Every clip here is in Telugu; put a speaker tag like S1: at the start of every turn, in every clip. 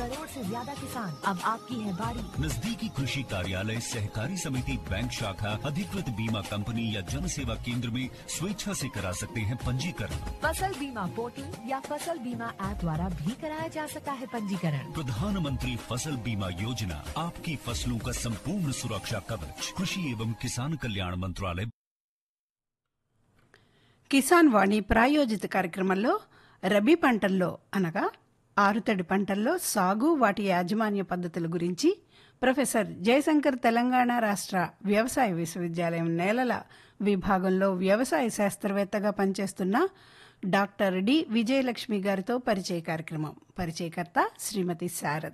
S1: करोड़ से ज्यादा किसान अब आपकी है बारी
S2: नजदीकी कृषि कार्यालय सहकारी समिति बैंक शाखा अधिकृत बीमा कंपनी या जन सेवा केंद्र में स्वेच्छा से करा सकते हैं पंजीकरण
S1: फसल बीमा पोर्टल या फसल बीमा ऐप द्वारा भी कराया जा सकता है पंजीकरण
S2: प्रधानमंत्री फसल बीमा योजना आपकी फसलों का संपूर्ण सुरक्षा कवच कृषि एवं किसान कल्याण मंत्रालय
S3: కిసాన్ వాణి ప్రాయోజిత కార్యక్రమంలో రబీ పంటల్లో అనగా ఆరుతడి పంటల్లో సాగు వాటి యాజమాన్య పద్ధతుల గురించి ప్రొఫెసర్ జయశంకర్ తెలంగాణ రాష్ట్ర వ్యవసాయ విశ్వవిద్యాలయం నేలల విభాగంలో వ్యవసాయ శాస్త్రవేత్తగా పనిచేస్తున్న డాక్టర్ డి విజయలక్ష్మి గారితో పరిచయ కార్యక్రమం పరిచయకర్త శ్రీమతి శారద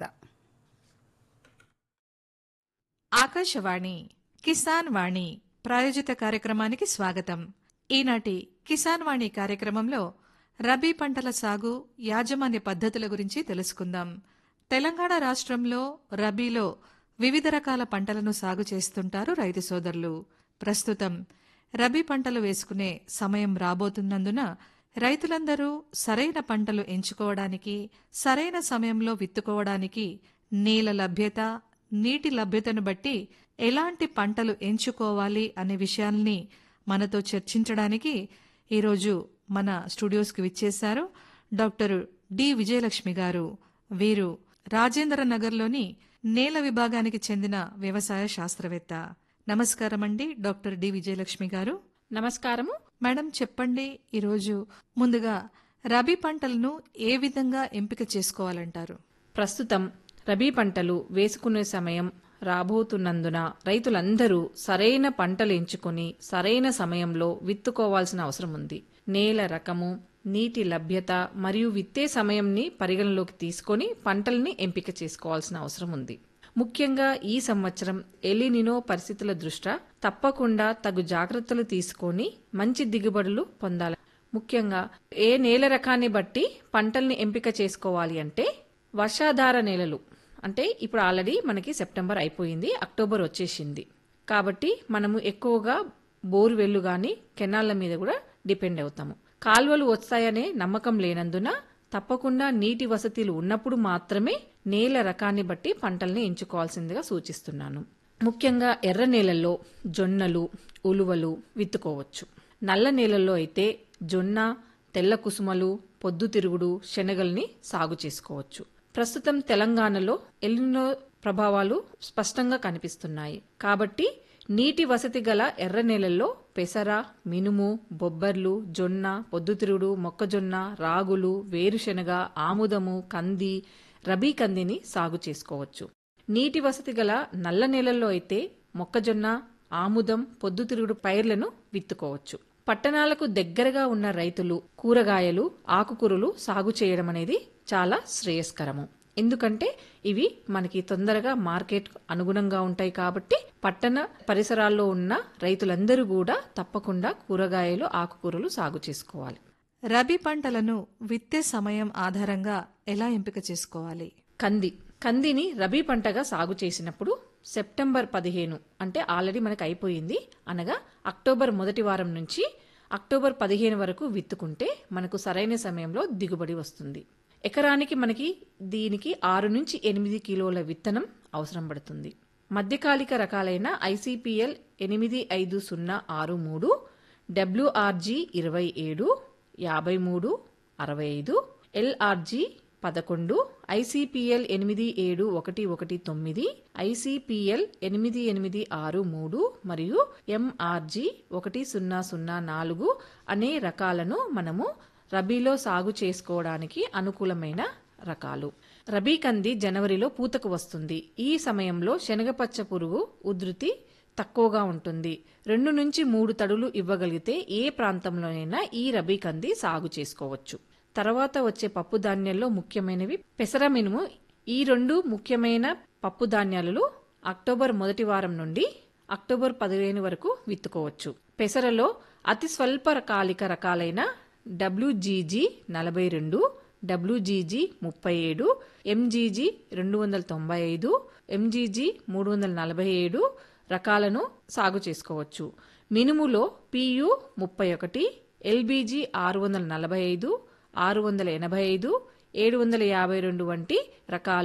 S4: ఆకాశవాణి కిసాన్ వాణి ప్రాయోజిత కార్యక్రమానికి స్వాగతం ఈనాటి కిసాన్ వాణి కార్యక్రమంలో రబీ పంటల సాగు యాజమాన్య పద్ధతుల గురించి తెలుసుకుందాం తెలంగాణ రాష్ట్రంలో రబీలో వివిధ రకాల పంటలను సాగు చేస్తుంటారు రైతు సోదరులు ప్రస్తుతం రబీ పంటలు వేసుకునే సమయం రాబోతున్నందున రైతులందరూ సరైన పంటలు ఎంచుకోవడానికి సరైన సమయంలో విత్తుకోవడానికి నేల లభ్యత నీటి లభ్యతను బట్టి ఎలాంటి పంటలు ఎంచుకోవాలి అనే విషయాల్ని మనతో చర్చించడానికి ఈరోజు మన స్టూడియోస్కి విచ్చేశారు డాక్టర్ డి విజయలక్ష్మి గారు వీరు రాజేంద్ర నగర్లోని నేల విభాగానికి చెందిన వ్యవసాయ శాస్త్రవేత్త నమస్కారం అండి డాక్టర్ డి విజయలక్ష్మి గారు
S5: నమస్కారము
S4: మేడం చెప్పండి ఈరోజు ముందుగా రబీ పంటలను ఏ విధంగా ఎంపిక చేసుకోవాలంటారు
S5: ప్రస్తుతం రబీ పంటలు వేసుకునే సమయం రాబోతున్నందున రైతులందరూ సరైన పంటలు ఎంచుకొని సరైన సమయంలో విత్తుకోవాల్సిన అవసరం ఉంది నేల రకము నీటి లభ్యత మరియు విత్తే సమయంని పరిగణలోకి తీసుకొని పంటల్ని ఎంపిక చేసుకోవాల్సిన అవసరం ఉంది ముఖ్యంగా ఈ సంవత్సరం ఎలినినో పరిస్థితుల దృష్ట్యా తప్పకుండా తగు జాగ్రత్తలు తీసుకొని మంచి దిగుబడులు పొందాలి ముఖ్యంగా ఏ నేల రకాన్ని బట్టి పంటల్ని ఎంపిక చేసుకోవాలి అంటే వర్షాధార నేలలు అంటే ఇప్పుడు ఆల్రెడీ మనకి సెప్టెంబర్ అయిపోయింది అక్టోబర్ వచ్చేసింది కాబట్టి మనము ఎక్కువగా బోర్వెల్లు కానీ కెనాళ్ల మీద కూడా డిపెండ్ అవుతాము కాలువలు వస్తాయనే నమ్మకం లేనందున తప్పకుండా నీటి వసతులు ఉన్నప్పుడు మాత్రమే నేల రకాన్ని బట్టి పంటల్ని ఎంచుకోవాల్సిందిగా సూచిస్తున్నాను ముఖ్యంగా ఎర్ర నేలల్లో జొన్నలు ఉలువలు విత్తుకోవచ్చు నల్ల నేలల్లో అయితే జొన్న తెల్ల కుసుమలు పొద్దుతిరుగుడు శనగల్ని సాగు చేసుకోవచ్చు ప్రస్తుతం తెలంగాణలో ఎల్నినో ప్రభావాలు స్పష్టంగా కనిపిస్తున్నాయి కాబట్టి నీటి వసతి గల ఎర్ర నేలల్లో పెసర మినుము బొబ్బర్లు జొన్న పొద్దుతిరుగుడు మొక్కజొన్న రాగులు వేరుశెనగ ఆముదము కంది రబీ కందిని సాగు చేసుకోవచ్చు నీటి వసతి గల నల్ల నేలల్లో అయితే మొక్కజొన్న ఆముదం పొద్దుతిరుగుడు పైర్లను విత్తుకోవచ్చు పట్టణాలకు దగ్గరగా ఉన్న రైతులు కూరగాయలు ఆకుకూరలు సాగు చేయడం అనేది చాలా శ్రేయస్కరము ఎందుకంటే ఇవి మనకి తొందరగా మార్కెట్ అనుగుణంగా ఉంటాయి కాబట్టి పట్టణ పరిసరాల్లో ఉన్న రైతులందరూ కూడా తప్పకుండా కూరగాయలు ఆకుకూరలు సాగు చేసుకోవాలి
S4: రబీ పంటలను విత్తే సమయం ఆధారంగా ఎలా ఎంపిక చేసుకోవాలి
S5: కంది కందిని రబీ పంటగా సాగు చేసినప్పుడు సెప్టెంబర్ పదిహేను అంటే ఆల్రెడీ మనకు అయిపోయింది అనగా అక్టోబర్ మొదటి వారం నుంచి అక్టోబర్ పదిహేను వరకు విత్తుకుంటే మనకు సరైన సమయంలో దిగుబడి వస్తుంది ఎకరానికి మనకి దీనికి ఆరు నుంచి ఎనిమిది కిలోల విత్తనం అవసరం పడుతుంది మధ్యకాలిక రకాలైన ఐసీపీఎల్ ఎనిమిది ఐదు సున్నా ఆరు మూడు డబ్ల్యూఆర్జీ ఇరవై ఏడు యాభై మూడు అరవై ఐదు ఎల్ఆర్జీ పదకొండు ఐసీపీఎల్ ఎనిమిది ఏడు ఒకటి ఒకటి తొమ్మిది ఐసీపీఎల్ ఎనిమిది ఎనిమిది ఆరు మూడు మరియు ఎంఆర్జీ ఒకటి సున్నా సున్నా నాలుగు అనే రకాలను మనము రబీలో సాగు చేసుకోవడానికి అనుకూలమైన రకాలు రబీ కంది జనవరిలో పూతకు వస్తుంది ఈ సమయంలో శనగపచ్చ పురుగు ఉధృతి తక్కువగా ఉంటుంది రెండు నుంచి మూడు తడులు ఇవ్వగలిగితే ఏ ప్రాంతంలోనైనా ఈ రబీ కంది సాగు చేసుకోవచ్చు తర్వాత వచ్చే పప్పు ధాన్యాల్లో ముఖ్యమైనవి పెసర మినుము ఈ రెండు ముఖ్యమైన పప్పు ధాన్యాలు అక్టోబర్ మొదటి వారం నుండి అక్టోబర్ పదిహేను వరకు విత్తుకోవచ్చు పెసరలో అతి స్వల్పకాలిక రకాలైన డబ్ల్యూజీజీ నలభై రెండు డబ్ల్యూజీజీ ముప్పై ఏడు ఎంజీజీ రెండు వందల తొంభై ఐదు ఎంజీజీ మూడు వందల నలభై ఏడు రకాలను సాగు చేసుకోవచ్చు మినుములో పియు ముప్పై ఒకటి ఎల్బీజీ ఆరు వందల నలభై ఐదు ఆరు వందల ఎనభై ఐదు ఏడు వందల యాభై రెండు వంటి రకాలు